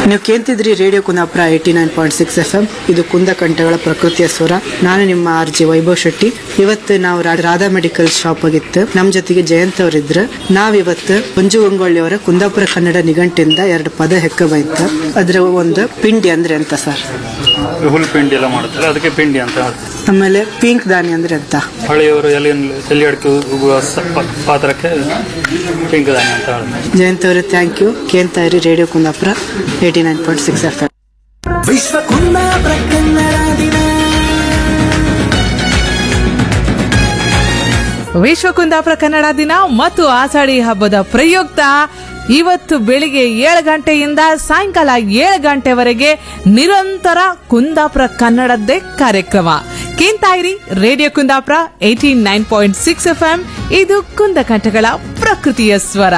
ನೀವು ಕೇಳ್ತಿದ್ರಿ radio Kundapura eighty nine point six F M ಇದು ಕುಂದ ಕಂಠಗಳ ಪ್ರಕೃತಿಯ ಸ್ವರ ನಾನು ನಿಮ್ಮ ಆರ್ ಜಿ ವೈಭವ್ ಶೆಟ್ಟಿ ಇವತ್ತು ನಾವು ರಾ- ರಾಧಾ ಮೆಡಿಕಲ್ ಶಾಪ್ ಆಗಿತ್ತು ನಮ್ ಜೊತೆಗೆ ಜಯಂತ್ ಅವರಿದ್ರು ನಾವಿವತ್ತು ಮಂಜು ಗಂಗೊಳ್ಳಿ ಅವರ ಕುಂದಾಪುರ ಕನ್ನಡ ನಿಘಂಟಿಂದ ಎರಡು ಪದ ಹೆಕ್ಕ ಬೈತ ಅದ್ರ ಒಂದು ಪಿಂಡಿ ಅಂದ್ರೆ ಎಂತ ಸರ್ ಹುಲ್ ಪಿಂಡಿ ಎಲ್ಲ ಮಾಡ್ತಾರೆ ಅದಕ್ಕೆ ಪಿಂಡಿ ಅಂತ ಹೇಳ್ತಾರೆ ಆಮೇಲೆ ಪಿಂಕ್ ದಾನಿ ಅಂದ್ರೆ ಎಂತ ಹಳೆಯವರು ಎಲೆಯನ್ನು ತಲೆ ಅಡಿಕೆ ಉಗುವ ಸ- ಪ- ಪಾತ್ರಕ್ಕೆ ಪಿಂಕ್ ದಾನಿ ಅಂತ ಹೇಳ್ತಾರೆ ಜಯಂತ್ ಅವರೇ ಥ್ಯಾಂಕ್ ಯು ಕೇಳ್ತಾ ಇರಿ radio Kundapura eighty nine point six F M ವಿಶ್ವ ಕುಂದಾಪುರ ಕನ್ನಡ ದಿನ ವಿಶ್ವ ಕುಂದಾಪುರ ಕನ್ನಡ ದಿನ ಮತ್ತು ಆಷಾಢಿ ಹಬ್ಬದ ಪ್ರಯುಕ್ತ ಇವತ್ತು ಬೆಳಿಗ್ಗೆ ಏಳು ಗಂಟೆಯಿಂದ ಸಾಯಂಕಾಲ ಏಳು ಗಂಟೆವರೆಗೆ ನಿರಂತರ ಕುಂದಾಪುರ ಕನ್ನಡದ್ದೇ ಕಾರ್ಯಕ್ರಮ ಕೇಂತಾಯಿರಿ radio Kundapura eighty nine point six F M ಇದು ಕುಂದಕಂಠಗಳ ಪ್ರಕೃತಿಯ ಸ್ವರ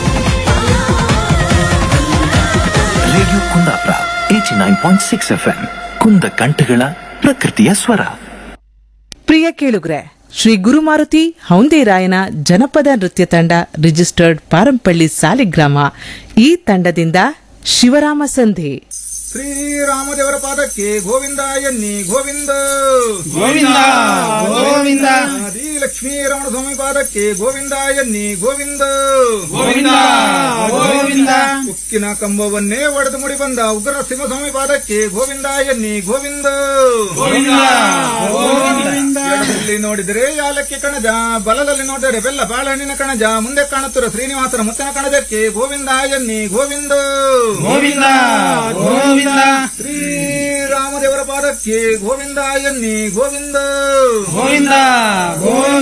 radio Kundapura eighty nine point six F M ಕುಂದ ಕಂಠಗಳ ಪ್ರಕೃತಿಯ ಸ್ವರ ಪ್ರಿಯ ಕೇಳುಗ್ರೆ ಶ್ರೀ ಗುರುಮಾರುತಿ ಹೌಂದೇರಾಯನ ಜನಪದ ನೃತ್ಯ ತಂಡ ರಿಜಿಸ್ಟರ್ಡ್ ಪಾರಂಪಳ್ಳಿ ಸಾಲಿಗ್ರಾಮ ಈ ತಂಡದಿಂದ ಶಿವರಾಮ ಸಂಧಿ ಶ್ರೀರಾಮದೇವರ ಪಾದಕ್ಕೆ ಗೋವಿಂದ ಎನ್ನಿ ಗೋವಿಂದ ಗೋವಿಂದ ಗೋವಿಂದ ಆದಿ ಲಕ್ಷ್ಮೀ ರಮಣ ಸ್ವಾಮಿ ಪಾದಕ್ಕೆ ಗೋವಿಂದ ಎನ್ನಿ ಗೋವಿಂದ ಗೋವಿಂದ ಗೋವಿಂದ ಉಕ್ಕಿನ ಕಂಬವನ್ನೇ ಒಡೆದು ಮುಡಿ ಬಂದ ಉಗ್ರ ಸಿಂಹಸ್ವಾಮಿ ಪಾದಕ್ಕೆ ಗೋವಿಂದ ಎನ್ನಿ ಗೋವಿಂದ ಗೋವಿಂದ ಗೋವಿಂದ ಎಡದಲ್ಲಿ ನೋಡಿದರೆ ಯಾಲಕ್ಕಿ ಕಣಜ ಬಲದಲ್ಲಿ ನೋಡಿದರೆ ಬೆಲ್ಲ ಬಾಳೆಹಣ್ಣಿನ ಕಣಜ ಮುಂದೆ ಕಾಣುತ್ತಿರುವ ಶ್ರೀನಿವಾಸನ ಮುತ್ತಿನ ಕಣಜಕ್ಕೆ ಗೋವಿಂದ ಎನ್ನಿ ಗೋವಿಂದ ಗೋವಿಂದ ಗೋವಿಂದ ಶ್ರೀರಾಮದೇವರ ಪಾದಕ್ಕೆ ಗೋವಿಂದ ಎನ್ನಿ ಗೋವಿಂದ ಗೋವಿಂದ ಗೋವಿಂದ